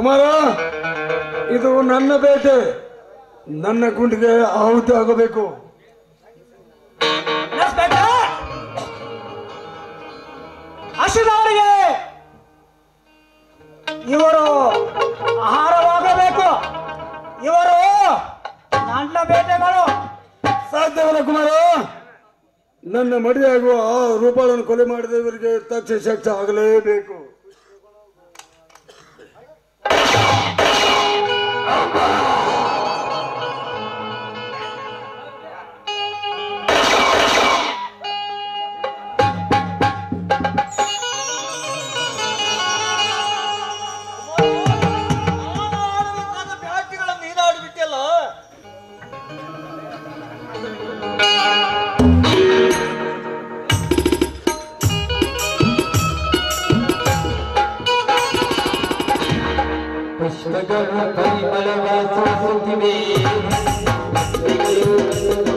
ಕುಮಾರ ಇದು ನನ್ನ ಬೇಟೆ ನನ್ನ ಗುಂಡಿಗೆ ಆಹುತಿ ಆಗಬೇಕು ಇನ್ಸ್ಪೆಕ್ಟರ್ ಹಸಿದವರಿಗೆ ಇವರು ಆಹಾರವಾಗಬೇಕು ಇವರು ನನ್ನ ಬೇಟೆಗಳು ಸಾಧ್ಯವಿಲ್ಲ ಕುಮಾರ ನನ್ನ ಮಡಿಯಾಗುವ ಆ ರೂಪಾಳನ್ನು ಕೊಲೆ ಮಾಡಿದ ಇವರಿಗೆ ತಕ್ಷ ಶಿಕ್ಷೆ ಆಗಲೇಬೇಕು ಬ್ಯಾಟಿಗಳನ್ನು ನೀನಾಡಿಬಿಟ್ಟಿಯಲ್ಲ ಪುಷ್ಪಗಳ ಪರಿಮಳವ ಸೂಸುತ್ತಿವೆ